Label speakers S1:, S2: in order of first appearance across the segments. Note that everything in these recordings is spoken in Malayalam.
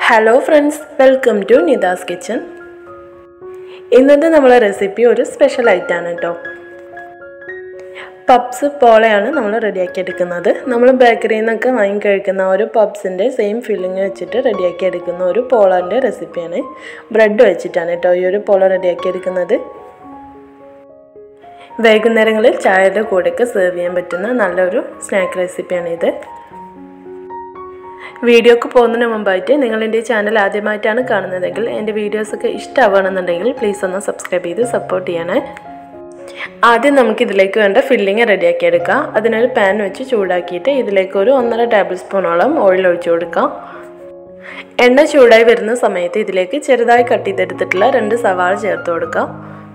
S1: hello friends welcome to Nitha's kitchen ഇന്നത്തെ നമ്മളെ റെസിപ്പി ഒരു സ്പെഷ്യൽ ഐറ്റാണ് കേട്ടോ പപ്സ് പോളയാണ് നമ്മൾ റെഡിയാക്കി എടുക്കുന്നത് നമ്മൾ ബേക്കറിയിൽ നിന്നൊക്കെ വാങ്ങി കഴിക്കുന്ന ഒരു പപ്സിൻ്റെ സെയിം ഫില്ലിങ് വെച്ചിട്ട് റെഡിയാക്കി എടുക്കുന്ന ഒരു പോളൻ്റെ റെസിപ്പിയാണ് ബ്രെഡ് വെച്ചിട്ടാണ് കേട്ടോ ഈ ഒരു പോള റെഡിയാക്കി എടുക്കുന്നത് വൈകുന്നേരങ്ങളിൽ ചായയുടെ കൂടെയൊക്കെ സെർവ് ചെയ്യാൻ പറ്റുന്ന നല്ലൊരു സ്നാക്ക് റെസിപ്പിയാണ് ഇത് വീഡിയോക്ക് പോകുന്നതിന് മുമ്പായിട്ട് നിങ്ങൾ എൻ്റെ ചാനൽ ആദ്യമായിട്ടാണ് കാണുന്നതെങ്കിൽ എൻ്റെ വീഡിയോസൊക്കെ ഇഷ്ടമാവുകയാണെന്നുണ്ടെങ്കിൽ പ്ലീസ് ഒന്ന് സബ്സ്ക്രൈബ് ചെയ്ത് സപ്പോർട്ട് ചെയ്യണേ ആദ്യം നമുക്ക് ഇതിലേക്ക് വേണ്ട ഫില്ലിങ് റെഡിയാക്കി എടുക്കാം അതിനൊരു പാൻ വെച്ച് ചൂടാക്കിയിട്ട് ഇതിലേക്ക് ഒരു ഒന്നര ടേബിൾ സ്പൂണോളം ഓയിൽ ഒഴിച്ചു കൊടുക്കാം എണ്ണ ചൂടായി വരുന്ന സമയത്ത് ഇതിലേക്ക് ചെറുതായി കട്ട് ചെയ്തെടുത്തിട്ടുള്ള രണ്ട് സവാള ചേർത്ത് കൊടുക്കാം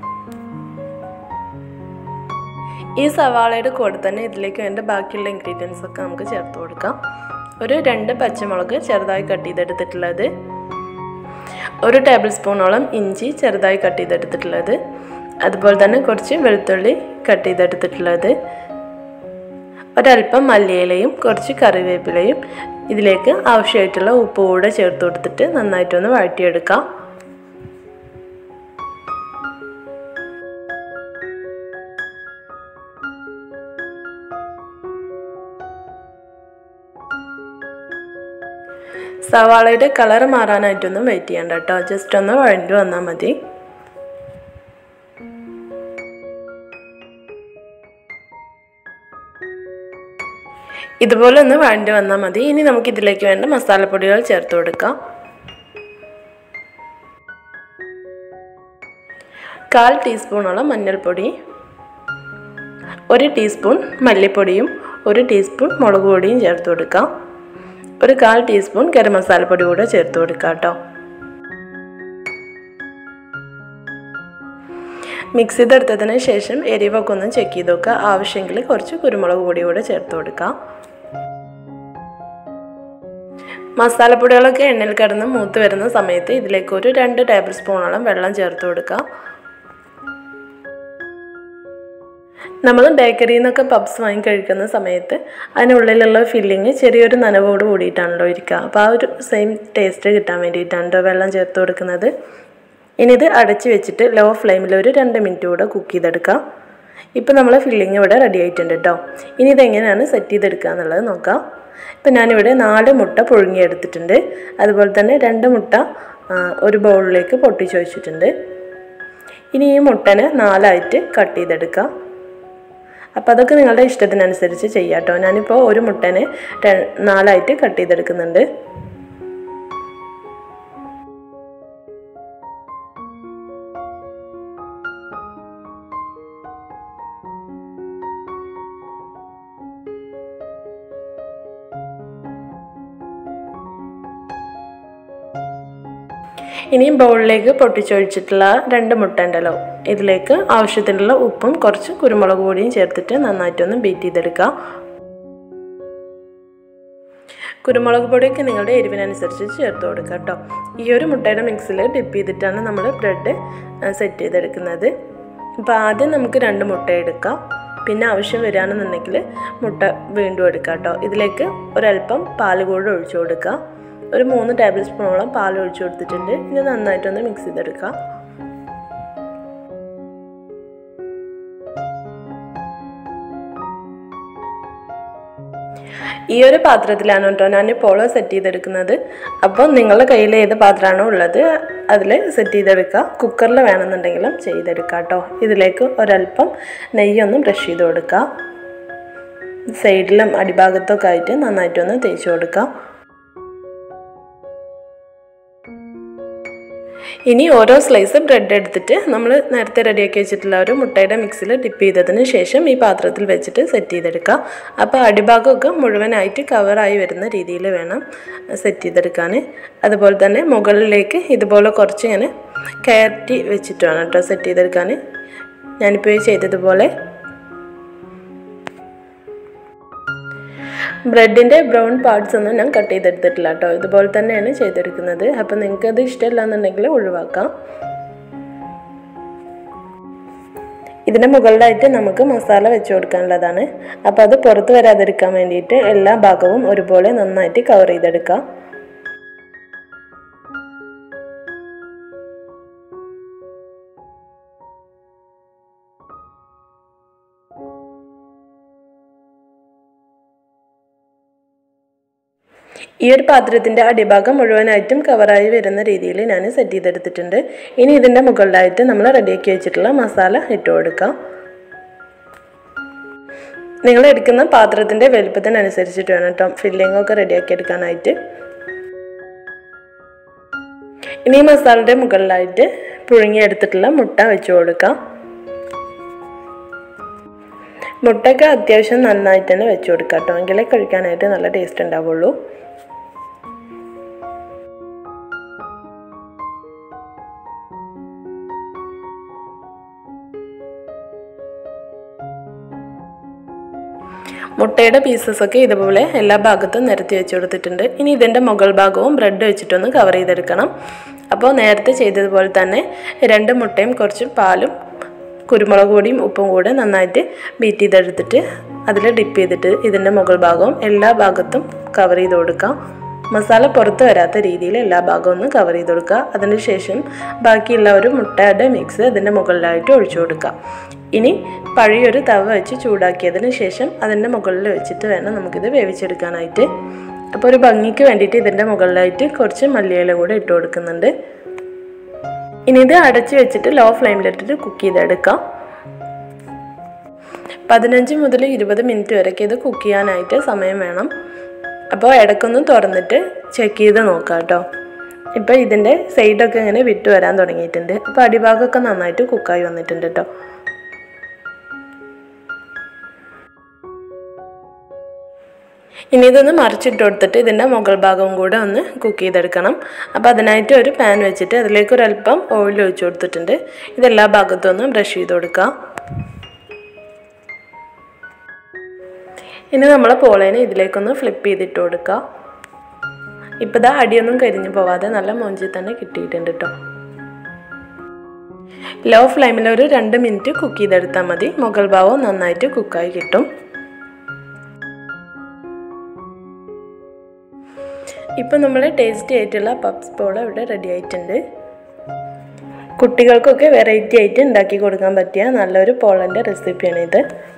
S1: ഈ സവാളയുടെ കൂടെ തന്നെ ഇതിലേക്ക് വേണ്ട ബാക്കിയുള്ള ഇൻഗ്രീഡിയൻസ് ഒക്കെ നമുക്ക് ചേർത്ത് കൊടുക്കാം ഒരു രണ്ട് പച്ചമുളക് ചെറുതായി കട്ട് ചെയ്തെടുത്തിട്ടുള്ളത് ഒരു ടേബിൾ സ്പൂണോളം ഇഞ്ചി ചെറുതായി കട്ട് ചെയ്തെടുത്തിട്ടുള്ളത് അതുപോലെ തന്നെ കുറച്ച് വെളുത്തുള്ളി കട്ട് ചെയ്തെടുത്തിട്ടുള്ളത് ഒരല്പം മല്ലിയിലയും കുറച്ച് കറിവേപ്പിലയും ഇതിലേക്ക് ആവശ്യമായിട്ടുള്ള ഉപ്പ് കൂടെ ചേർത്ത് കൊടുത്തിട്ട് നന്നായിട്ടൊന്ന് വഴറ്റിയെടുക്കാം സവാളയുടെ കളർ മാറാനായിട്ടൊന്നും വെയിറ്റ് ചെയ്യണ്ട കേട്ടോ ജസ്റ്റ് ഒന്ന് വഴണ്ടി വന്നാൽ മതി ഇതുപോലെ ഒന്ന് വഴണ്ടി വന്നാൽ മതി ഇനി നമുക്ക് ഇതിലേക്ക് വേണ്ട മസാലപ്പൊടികൾ ചേർത്ത് കൊടുക്കാം കാൽ ടീസ്പൂണോളം മഞ്ഞൾപ്പൊടി ഒരു ടീസ്പൂൺ മല്ലിപ്പൊടിയും ഒരു ടീസ്പൂൺ മുളക് പൊടിയും ചേർത്ത് കൊടുക്കാം ഒരു കാൽ ടീസ്പൂൺ ഗരം മസാലപ്പൊടി കൂടെ ചേർത്ത് കൊടുക്കാം കേട്ടോ മിക്സ് ചെയ്തെടുത്തതിന് ശേഷം എരിവൊക്കെ ഒന്ന് ചെക്ക് ചെയ്ത് നോക്കുക ആവശ്യമെങ്കിൽ കുറച്ച് കുരുമുളക് പൊടി കൂടെ ചേർത്ത് കൊടുക്കാം മസാലപ്പൊടികളൊക്കെ എണ്ണയിൽ കിടന്ന് മൂത്ത് വരുന്ന സമയത്ത് ഇതിലേക്ക് ഒരു രണ്ട് ടേബിൾ സ്പൂണോളം വെള്ളം ചേർത്ത് കൊടുക്കാം നമ്മൾ ബേക്കറിയിൽ നിന്നൊക്കെ പബ്സ് വാങ്ങി കഴിക്കുന്ന സമയത്ത് അതിനുള്ളിലുള്ള ഫില്ലിങ് ചെറിയൊരു നനവോട് കൂടിയിട്ടാണല്ലോ ഇരിക്കുക അപ്പോൾ ആ ഒരു സെയിം ടേസ്റ്റ് കിട്ടാൻ വേണ്ടിയിട്ടാണ് വെള്ളം ചേർത്ത് കൊടുക്കുന്നത് ഇനി ഇത് അടച്ച് വെച്ചിട്ട് ലോ ഫ്ലെയിമിൽ ഒരു രണ്ട് മിനിറ്റ് കൂടെ കുക്ക് ചെയ്തെടുക്കാം ഇപ്പോൾ നമ്മൾ ഫില്ലിങ് ഇവിടെ റെഡി ആയിട്ടുണ്ട് കേട്ടോ ഇനി ഇതെങ്ങനെയാണ് സെറ്റ് ചെയ്തെടുക്കുക എന്നുള്ളത് നോക്കാം ഇപ്പം ഞാനിവിടെ നാല് മുട്ട പുഴുങ്ങിയെടുത്തിട്ടുണ്ട് അതുപോലെ തന്നെ രണ്ട് മുട്ട ഒരു ബൗളിലേക്ക് പൊട്ടിച്ച് വെച്ചിട്ടുണ്ട് ഇനി ഈ മുട്ടനെ നാലായിട്ട് കട്ട് ചെയ്തെടുക്കാം അപ്പോൾ അതൊക്കെ നിങ്ങളുടെ ഇഷ്ടത്തിനനുസരിച്ച് ചെയ്യാം കേട്ടോ ഞാനിപ്പോൾ ഒരു മുട്ടനെ നാലായിട്ട് കട്ട് ചെയ്തെടുക്കുന്നുണ്ട് ഇനിയും ബൗളിലേക്ക് പൊട്ടിച്ചൊഴിച്ചിട്ടുള്ള രണ്ട് മുട്ട ഉണ്ടല്ലോ ഇതിലേക്ക് ആവശ്യത്തിനുള്ള ഉപ്പും കുറച്ച് കുരുമുളക് പൊടിയും ചേർത്തിട്ട് നന്നായിട്ടൊന്ന് ബീറ്റ് ചെയ്തെടുക്കുക കുരുമുളക് പൊടിയൊക്കെ നിങ്ങളുടെ എരിവിനനുസരിച്ച് ചേർത്ത് കൊടുക്കുക കേട്ടോ ഈ ഒരു മുട്ടയുടെ മിക്സിൽ ഡിപ്പ് ചെയ്തിട്ടാണ് നമ്മൾ ബ്രെഡ് സെറ്റ് ചെയ്തെടുക്കുന്നത് അപ്പോൾ ആദ്യം നമുക്ക് രണ്ട് മുട്ട എടുക്കാം പിന്നെ ആവശ്യം വരികയാണെന്നുണ്ടെങ്കിൽ മുട്ട വീണ്ടും എടുക്കാം കേട്ടോ ഇതിലേക്ക് ഒരല്പം പാൽ കൂടെ ഒഴിച്ചു കൊടുക്കുക ഒരു മൂന്ന് ടേബിൾ സ്പൂണോളം പാൽ ഒഴിച്ചു കൊടുത്തിട്ടുണ്ട് ഇനി നന്നായിട്ടൊന്ന് മിക്സ് ചെയ്തെടുക്കാം ഈ ഒരു പാത്രത്തിലാണ് കേട്ടോ ഞാൻ പോളോ സെറ്റ് ചെയ്തെടുക്കുന്നത് അപ്പോൾ നിങ്ങളുടെ കയ്യിൽ ഏത് പാത്രമാണോ ഉള്ളത് അതിൽ സെറ്റ് ചെയ്തെടുക്കുക കുക്കറിൽ വേണമെന്നുണ്ടെങ്കിലും ചെയ്തെടുക്കുക കേട്ടോ ഇതിലേക്ക് ഒരല്പം നെയ്യൊന്ന് ബ്രഷ് ചെയ്ത് കൊടുക്കുക സൈഡിലും അടിഭാഗത്തൊക്കെ ആയിട്ട് നന്നായിട്ടൊന്ന് തേച്ച് കൊടുക്കുക ഇനി ഓരോ സ്ലൈസ് ബ്രെഡ് എടുത്തിട്ട് നമ്മൾ നേരത്തെ റെഡിയാക്കി വെച്ചിട്ടുള്ള ഒരു മുട്ടയുടെ മിക്സിൽ ഡിപ്പ് ചെയ്തതിന് ശേഷം ഈ പാത്രത്തിൽ വെച്ചിട്ട് സെറ്റ് ചെയ്തെടുക്കുക അപ്പോൾ അടിഭാഗമൊക്കെ മുഴുവനായിട്ട് കവറായി വരുന്ന രീതിയിൽ വേണം സെറ്റ് ചെയ്തെടുക്കാൻ അതുപോലെ തന്നെ മുകളിലേക്ക് ഇതുപോലെ കുറച്ച് ഇങ്ങനെ കയറ്റി വെച്ചിട്ട് വേണം കേട്ടോ സെറ്റ് ചെയ്തെടുക്കാൻ ഞാനിപ്പോൾ ചെയ്തതുപോലെ ബ്രെഡിൻ്റെ ബ്രൗൺ പാർട്സ് ഒന്നും ഞാൻ കട്ട് ചെയ്തെടുത്തിട്ടില്ല കേട്ടോ ഇതുപോലെ തന്നെയാണ് ചെയ്തെടുക്കുന്നത് അപ്പോൾ നിങ്ങൾക്ക് അത് ഇഷ്ടമില്ല എന്നുണ്ടെങ്കിൽ ഒഴിവാക്കാം ഇതിൻ്റെ മുകളിലായിട്ട് നമുക്ക് മസാല വെച്ച് കൊടുക്കാനുള്ളതാണ് അപ്പോൾ അത് പുറത്ത് വരാതിരിക്കാൻ വേണ്ടിയിട്ട് എല്ലാ ഭാഗവും ഒരുപോലെ നന്നായിട്ട് കവർ ചെയ്തെടുക്കാം ഈ ഒരു പാത്രത്തിൻ്റെ അടിഭാഗം മുഴുവനായിട്ടും കവറായി വരുന്ന രീതിയിൽ ഞാൻ സെറ്റ് ചെയ്തെടുത്തിട്ടുണ്ട് ഇനി ഇതിൻ്റെ മുകളിലായിട്ട് നമ്മൾ റെഡിയാക്കി വെച്ചിട്ടുള്ള മസാല ഇട്ട് കൊടുക്കാം നിങ്ങൾ എടുക്കുന്ന പാത്രത്തിൻ്റെ വലുപ്പത്തിനനുസരിച്ചിട്ട് വേണം കേട്ടോ ഫില്ലിംഗ് ഒക്കെ റെഡിയാക്കി എടുക്കാനായിട്ട് ഇനി ഈ മസാലയുടെ മുകളിലായിട്ട് പുഴുങ്ങിയെടുത്തിട്ടുള്ള മുട്ട വെച്ച് കൊടുക്കാം മുട്ടയൊക്കെ അത്യാവശ്യം നന്നായിട്ട് തന്നെ വെച്ച് കൊടുക്കാം കേട്ടോ എങ്കിലേ കഴിക്കാനായിട്ട് നല്ല ടേസ്റ്റ് ഉണ്ടാവുള്ളൂ മുട്ടയുടെ പീസസൊക്കെ ഇതുപോലെ എല്ലാ ഭാഗത്തും നിരത്തി വെച്ച് കൊടുത്തിട്ടുണ്ട് ഇനി ഇതിൻ്റെ മുകൾ ഭാഗവും ബ്രെഡ് വെച്ചിട്ടൊന്ന് കവർ ചെയ്തെടുക്കണം അപ്പോൾ നേരത്തെ ചെയ്തതുപോലെ തന്നെ രണ്ട് മുട്ടയും കുറച്ച് പാലും കുരുമുളക് പൊടിയും ഉപ്പും കൂടെ നന്നായിട്ട് ബീറ്റ് ചെയ്തെടുത്തിട്ട് അതിൽ ഡിപ്പ് ചെയ്തിട്ട് ഇതിൻ്റെ മുകൾ ഭാഗവും എല്ലാ ഭാഗത്തും കവർ ചെയ്ത് കൊടുക്കാം മസാല പുറത്ത് വരാത്ത രീതിയിൽ എല്ലാ ഭാഗവും ഒന്ന് കവർ ചെയ്ത് കൊടുക്കുക അതിനുശേഷം ബാക്കിയുള്ള ഒരു മുട്ടയുടെ മിക്സ് ഇതിൻ്റെ മുകളിലായിട്ട് ഒഴിച്ചു കൊടുക്കുക ഇനി പഴയൊരു തവ വെച്ച് ചൂടാക്കിയതിന് ശേഷം അതിൻ്റെ മുകളിൽ വെച്ചിട്ട് വേണം നമുക്കിത് വേവിച്ചെടുക്കാനായിട്ട് അപ്പോൾ ഒരു ഭംഗിക്ക് വേണ്ടിയിട്ട് ഇതിൻ്റെ മുകളിലായിട്ട് കുറച്ച് മല്ലിയില കൂടെ ഇട്ട് കൊടുക്കുന്നുണ്ട് ഇനി ഇത് അടച്ച് വെച്ചിട്ട് ലോ ഫ്ലെയിമിലിട്ടിട്ട് കുക്ക് ചെയ്തെടുക്കാം പതിനഞ്ച് മുതൽ ഇരുപത് മിനിറ്റ് വരെയൊക്കെ ഇത് കുക്ക് ചെയ്യാനായിട്ട് സമയം വേണം അപ്പോൾ ഇടയ്ക്കൊന്ന് തുറന്നിട്ട് ചെക്ക് ചെയ്ത് നോക്കാം കേട്ടോ ഇപ്പോൾ ഇതിൻ്റെ സൈഡൊക്കെ ഇങ്ങനെ വിട്ട് വരാൻ തുടങ്ങിയിട്ടുണ്ട് അപ്പോൾ അടിഭാഗമൊക്കെ നന്നായിട്ട് കുക്കായി വന്നിട്ടുണ്ട് കേട്ടോ ഇനി ഇതൊന്ന് മറിച്ചിട്ട് കൊടുത്തിട്ട് ഇതിൻ്റെ മുകൾ ഭാഗവും കൂടെ ഒന്ന് കുക്ക് ചെയ്തെടുക്കണം അപ്പോൾ അതിനായിട്ട് ഒരു പാൻ വെച്ചിട്ട് അതിലേക്ക് ഒരല്പം ഓയിൽ ഒഴിച്ച് കൊടുത്തിട്ടുണ്ട് ഇതെല്ലാ ഭാഗത്തും ഒന്ന് ബ്രഷ് ചെയ്ത് കൊടുക്കുക ഇനി നമ്മൾ പോളേനെ ഇതിലേക്കൊന്ന് ഫ്ലിപ്പ് ചെയ്തിട്ട് കൊടുക്കുക ഇപ്പോൾ ഇതാ അടിയൊന്നും കരിഞ്ഞു പോവാതെ നല്ല മൊഞ്ചി തന്നെ കിട്ടിയിട്ടുണ്ട് കേട്ടോ ലോ ഫ്ലെയിമിൽ ഒരു രണ്ട് മിനിറ്റ് കുക്ക് ചെയ്തെടുത്താൽ മതി മുകൾ ഭാഗവും നന്നായിട്ട് കുക്കായി കിട്ടും ഇപ്പം നമ്മൾ ടേസ്റ്റി ആയിട്ടുള്ള പപ്സ് പോള ഇവിടെ റെഡി ആയിട്ടുണ്ട് കുട്ടികൾക്കൊക്കെ വെറൈറ്റി ആയിട്ട് ഉണ്ടാക്കി കൊടുക്കാൻ പറ്റിയ നല്ലൊരു പോളൻ്റെ റെസിപ്പിയാണിത്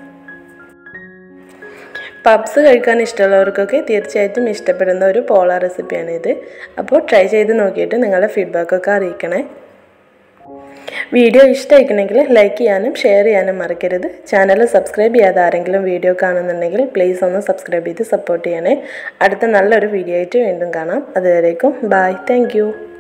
S1: പപ്സ് കഴിക്കാൻ ഇഷ്ടമുള്ളവർക്കൊക്കെ തീർച്ചയായിട്ടും ഇഷ്ടപ്പെടുന്ന ഒരു പോള റെസിപ്പിയാണിത് അപ്പോൾ ട്രൈ ചെയ്ത് നോക്കിയിട്ട് നിങ്ങളുടെ ഫീഡ്ബാക്കൊക്കെ അറിയിക്കണേ വീഡിയോ ഇഷ്ടമായിക്കണമെങ്കിൽ ലൈക്ക് ചെയ്യാനും ഷെയർ ചെയ്യാനും മറക്കരുത് ചാനൽ സബ്സ്ക്രൈബ് ചെയ്യാതെ ആരെങ്കിലും വീഡിയോ കാണുന്നുണ്ടെങ്കിൽ പ്ലീസ് ഒന്ന് സബ്സ്ക്രൈബ് ചെയ്ത് സപ്പോർട്ട് ചെയ്യണേ അടുത്ത നല്ലൊരു വീഡിയോ ആയിട്ട് വീണ്ടും കാണാം അതുവരേക്കും ബായ് താങ്ക്